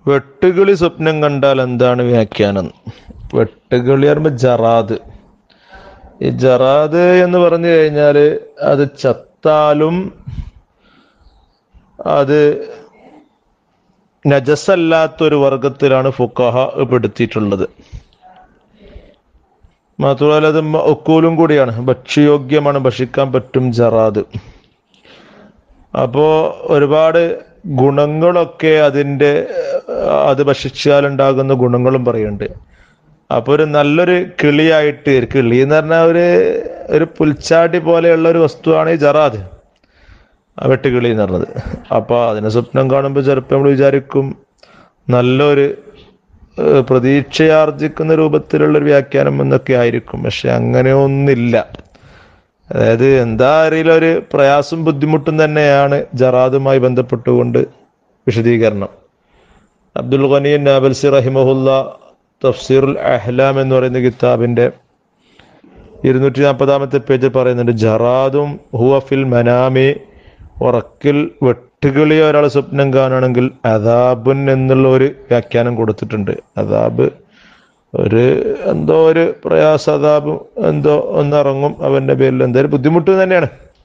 വെട്ടുകിളി സ്വപ്നം കണ്ടാൽ എന്താണ് വ്യാഖ്യാനം വെട്ടുകിളി പറയുമ്പോൾ ജറാദ് ഈ ജറാദ് എന്ന് പറഞ്ഞു കഴിഞ്ഞാൽ അത് ചത്താലും അത് നജസല്ലാത്തൊരു വർഗത്തിലാണ് ഫുക്കഹ പെടുത്തിയിട്ടുള്ളത് മാത്രമല്ല അത് ഒക്കൂലും കൂടിയാണ് ഭക്ഷ്യയോഗ്യമാണ് ഭക്ഷിക്കാൻ പറ്റും ജറാദ് അപ്പോ ഒരുപാട് ഗുണങ്ങളൊക്കെ അതിൻ്റെ അത് ഭക്ഷിച്ചാൽ ഉണ്ടാകുന്ന ഗുണങ്ങളും പറയുന്നുണ്ട് അപ്പൊ ഒരു നല്ലൊരു കിളിയായിട്ട് കിളി എന്ന് പറഞ്ഞാൽ ഒരു ഒരു പുൽച്ചാടി പോലെയുള്ള ഒരു വസ്തുവാണ് ഈ ജറാദ് ആ വെട്ടുകിളി എന്ന് പറഞ്ഞത് അപ്പൊ അതിനെ സ്വപ്നം കാണുമ്പോൾ ചിലപ്പോൾ നമ്മൾ വിചാരിക്കും നല്ലൊരു ഏഹ്, പ്രതീക്ഷയാർജിക്കുന്ന രൂപത്തിലുള്ള ഒരു വ്യാഖ്യാനം എന്നൊക്കെ ആയിരിക്കും പക്ഷെ അങ്ങനെയൊന്നില്ല അതായത് എന്താ അറിയില്ല ഒരു പ്രയാസം ബുദ്ധിമുട്ടും തന്നെയാണ് ജറാദുമായി ബന്ധപ്പെട്ടുകൊണ്ട് വിശദീകരണം അബ്ദുൽ ഖനീൻ നാബൽസി റഹിമഹുല്ല തഫ്സീറുൽ അഹ്ലാം എന്ന് പറയുന്ന കിതാബിന്റെ ഇരുന്നൂറ്റി നാൽപ്പതാമത്തെ പേജിൽ പറയുന്നുണ്ട് ജറാദും ഹുവ ഫിൽ മനാമി ഉറക്കിൽ വെട്ടുകിളിയ ഒരാൾ സ്വപ്നം കാണുകയാണെങ്കിൽ അദാബുൻ എന്നുള്ള ഒരു വ്യാഖ്യാനം കൊടുത്തിട്ടുണ്ട് അദാബ് ഒരു എന്തോ ഒരു പ്രയാസ അദാബ് എന്തോ ഒന്നിറങ്ങും അവന്റെ പേരിൽ എന്തായാലും ബുദ്ധിമുട്ട് തന്നെയാണ്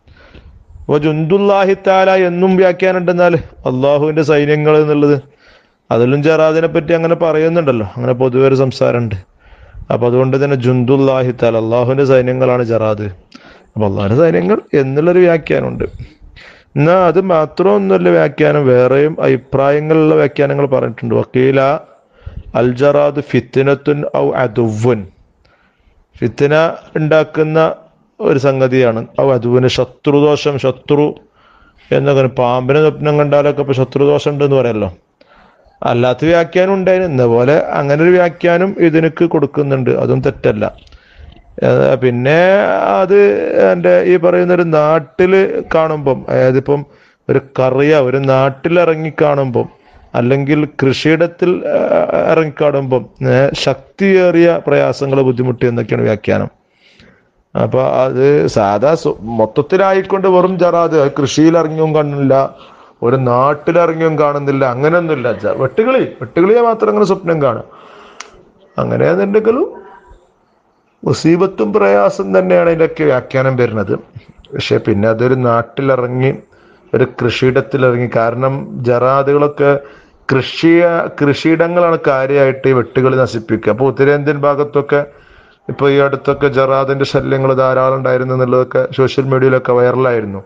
അപ്പൊ ജുന്ദുല്ലാഹി താല എന്നും വ്യാഖ്യാനം ഉണ്ടെന്നാൽ അള്ളാഹുവിന്റെ സൈന്യങ്ങൾ എന്നുള്ളത് അതിലും ജറാദിനെ പറ്റി അങ്ങനെ പറയുന്നുണ്ടല്ലോ അങ്ങനെ പൊതുവെ ഒരു സംസാരമുണ്ട് അപ്പൊ അതുകൊണ്ട് തന്നെ ജുന്ദുല്ലാഹി താല അള്ളാഹുവിന്റെ സൈന്യങ്ങളാണ് ജറാദ് അപ്പൊ അള്ളാഹുവിന്റെ സൈന്യങ്ങൾ എന്നുള്ളൊരു വ്യാഖ്യാനമുണ്ട് എന്നാ അത് മാത്രമൊന്നുമല്ല വ്യാഖ്യാനം വേറെയും അഭിപ്രായങ്ങളുള്ള വ്യാഖ്യാനങ്ങൾ പറഞ്ഞിട്ടുണ്ട് വക്കീല അൽ ജറാദ് ഫിത്തിനത്തുൻ ഔ അതുവൻ ഫിത്തിന ഉണ്ടാക്കുന്ന ഒരു സംഗതിയാണ് ഔ അതുവിന് ശത്രുദോഷം ശത്രു എന്നൊക്കെ പാമ്പിനെ സ്വപ്നം കണ്ടാലൊക്കെ ഇപ്പൊ ശത്രുദോഷം ഉണ്ട് എന്ന് പറയല്ലോ അല്ലാത്ത വ്യാഖ്യാനം ഉണ്ടായിരുന്നു എന്ന പോലെ അങ്ങനെ ഒരു വ്യാഖ്യാനം ഇതിനക്ക് കൊടുക്കുന്നുണ്ട് അതും തെറ്റല്ല ഏഹ് പിന്നെ അത് എൻ്റെ ഈ പറയുന്ന ഒരു നാട്ടില് കാണുമ്പം അതായത് ഇപ്പം ഒരു കറിയ ഒരു നാട്ടിൽ ഇറങ്ങി കാണുമ്പം അല്ലെങ്കിൽ കൃഷിയിടത്തിൽ ഏഹ്, ഇറങ്ങിക്കാണുമ്പം ഏഹ്, ശക്തിയേറിയ പ്രയാസങ്ങൾ ബുദ്ധിമുട്ടി എന്നൊക്കെയാണ് വ്യാഖ്യാനം അപ്പൊ അത് സാധാ സ്വ- മൊത്തത്തിലായിക്കൊണ്ട് വെറും ജറാത് അത് കൃഷിയിൽ ഇറങ്ങിയും കാണുന്നില്ല ഒരു നാട്ടിലിറങ്ങിയും കാണുന്നില്ല അങ്ങനെയൊന്നുമില്ല ജ- വെട്ടുകിളി വെട്ടുകിളിയെ മാത്രം അങ്ങനെ സ്വപ്നം കാണും അങ്ങനെയാണെന്നുണ്ടെങ്കിലും മുസീബത്തും പ്രയാസം തന്നെയാണ് ഇതിൻ്റെയൊക്കെ വ്യാഖ്യാനം വരുന്നത് പക്ഷെ പിന്നെ അതൊരു നാട്ടിലിറങ്ങി ഒരു കൃഷിയിടത്തിലിറങ്ങി കാരണം ജറാദുകളൊക്കെ കൃഷി കൃഷിയിടങ്ങളാണ് കാര്യമായിട്ട് ഈ വെട്ടുകളി നശിപ്പിക്കുക അപ്പോൾ ഉത്തരേന്ത്യൻ ഭാഗത്തൊക്കെ ഇപ്പൊ ഈ അടുത്തൊക്കെ ജറാദിന്റെ ശല്യങ്ങൾ ധാരാളം ഉണ്ടായിരുന്നു എന്നുള്ളതൊക്കെ സോഷ്യൽ മീഡിയയിലൊക്കെ വൈറലായിരുന്നു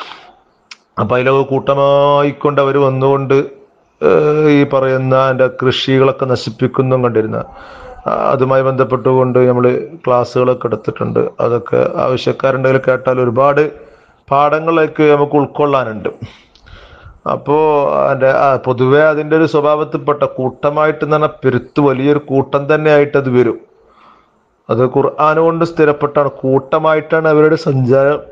അപ്പൊ അതിലൊക്കെ കൂട്ടമായിക്കൊണ്ട് അവർ വന്നുകൊണ്ട് ഏഹ്, ഈ പറയുന്ന എൻ്റെ കൃഷികളൊക്കെ നശിപ്പിക്കുന്നതും കണ്ടിരുന്ന ആ, അതുമായി ബന്ധപ്പെട്ടുകൊണ്ട് നമ്മൾ ക്ലാസ്സുകളൊക്കെ എടുത്തിട്ടുണ്ട് അതൊക്കെ ആവശ്യക്കാരുണ്ടെങ്കിൽ കേട്ടാൽ ഒരുപാട് പാഠങ്ങളൊക്കെ നമുക്ക് ഉൾക്കൊള്ളാനുണ്ട് അപ്പോ അതിന്റെ ആ, പൊതുവെ അതിന്റെ ഒരു സ്വഭാവത്തിൽപ്പെട്ട കൂട്ടമായിട്ട് എന്ന് പറഞ്ഞാൽ പെരുത്ത് വലിയൊരു കൂട്ടം തന്നെ ആയിട്ട് അത് വരും അത് ഖുർആൻ കൊണ്ട് സ്ഥിരപ്പെട്ടാണ് കൂട്ടമായിട്ടാണ് അവരുടെ സഞ്ചാരം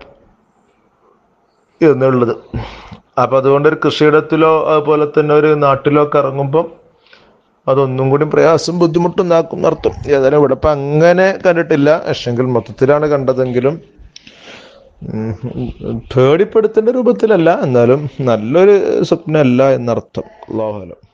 എന്നുള്ളത് അപ്പൊ അതുകൊണ്ട് ഒരു കൃഷിയിടത്തിലോ അതുപോലെ തന്നെ ഒരു നാട്ടിലോ ഒക്കെ ഇറങ്ങുമ്പം അതൊന്നും കൂടി പ്രയാസം ബുദ്ധിമുട്ടുണ്ടാക്കും എന്നർത്ഥം ഏതായാലും ഇവിടെ ഇപ്പൊ അങ്ങനെ കണ്ടിട്ടില്ല പക്ഷെങ്കിൽ മൊത്തത്തിലാണ് കണ്ടതെങ്കിലും ഉം, പേടിപ്പെടുത്തേണ്ട രൂപത്തിലല്ല എന്നാലും നല്ലൊരു സ്വപ്നമല്ല എന്നർത്ഥം അള്ളാഹുലം